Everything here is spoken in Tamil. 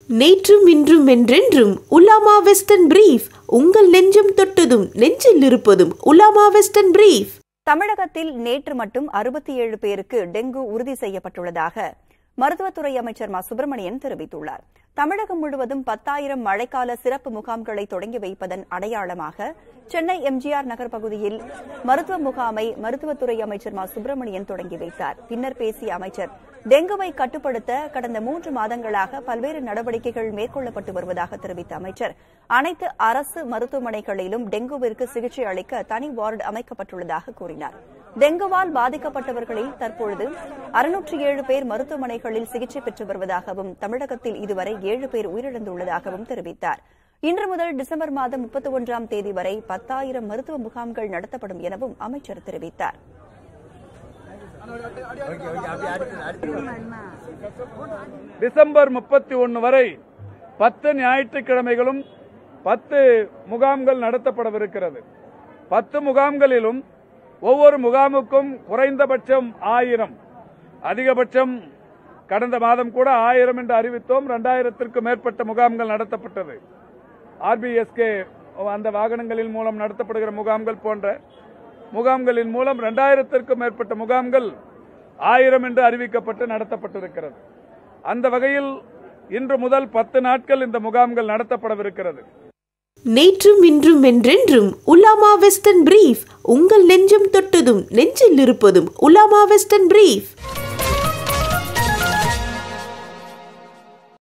நேற்றும் இன்றும் என்றென்றும் உலாமா வெஸ்டர்ன் பிரீஃப் உங்கள் நெஞ்சம் தொட்டதும் நெஞ்சில் இருப்பதும் உலாமா வெஸ்டர்ன் பிரீஃப் தமிழகத்தில் நேற்று மட்டும் அறுபத்தி ஏழு பேருக்கு டெங்கு உறுதி செய்யப்பட்டுள்ளதாக மருத்துவத்துறை அமைச்சர் மா சுப்பிரமணியன் தெரிவித்துள்ளார் தமிழகம் முழுவதும் பத்தாயிரம் மழைக்கால சிறப்பு முகாம்களை தொடங்கி வைப்பதன் அடையாளமாக சென்னை எம்ஜிஆர் நகர் பகுதியில் மருத்துவ முகாமை மருத்துவத்துறை அமைச்சர் மா சுப்பிரமணியன் தொடங்கி வைத்தார் பின்னர் பேசிய அமைச்சர் டெங்குவை கட்டுப்படுத்த கடந்த மூன்று மாதங்களாக பல்வேறு நடவடிக்கைகள் மேற்கொள்ளப்பட்டு வருவதாக தெரிவித்த அமைச்சர் அனைத்து அரசு மருத்துவமனைகளிலும் டெங்குவிற்கு சிகிச்சை அளிக்க தனி வார்டு அமைக்கப்பட்டுள்ளதாக கூறினார் டெங்குவால் பாதிக்கப்பட்டவர்களில் தற்பொழுது அறுநூற்றி ஏழு பேர் மருத்துவமனைகளில் சிகிச்சை பெற்று வருவதாகவும் தமிழகத்தில் இதுவரை ஏழு பேர் உயிரிழந்துள்ளதாகவும் தெரிவித்தார் இன்று முதல் டிசம்பர் மாதம் முப்பத்தி ஒன்றாம் தேதி வரை பத்தாயிரம் மருத்துவ முகாம்கள் நடத்தப்படும் எனவும் அமைச்சர் தெரிவித்தார் டிசம்பர் முப்பத்தி ஒன்று வரை பத்து ஞாயிற்றுக்கிழமைகளும் பத்து முகாம்கள் நடத்தப்படவிருக்கிறது பத்து முகாம்களிலும் ஒவ்வொரு முகாமுக்கும் குறைந்தபட்சம் ஆயிரம் அதிகபட்சம் கடந்த மாதம் கூட ஆயிரம் என்று அறிவித்தோம் இரண்டாயிரத்திற்கும் மேற்பட்ட முகாம்கள் நடத்தப்பட்டது ஆர்பிஎஸ்கே அந்த வாகனங்களின் மூலம் நடத்தப்படுகிற முகாம்கள் போன்ற முகாம்களின் மூலம் இரண்டாயிரத்திற்கும் மேற்பட்ட முகாம்கள் ஆயிரம் என்று அறிவிக்கப்பட்டு நடத்தப்பட்டிருக்கிறது அந்த வகையில் இன்று முதல் பத்து நாட்கள் இந்த முகாம்கள் நடத்தப்படவிருக்கிறது நேற்றும் இன்றும் என்றென்றும் உலாமா வெஸ்டர்ன் பிரீஃப் உங்கள் நெஞ்சம் தொட்டதும் நெஞ்சில் இருப்பதும் உலாமா வெஸ்டர்ன் பிரீஃப்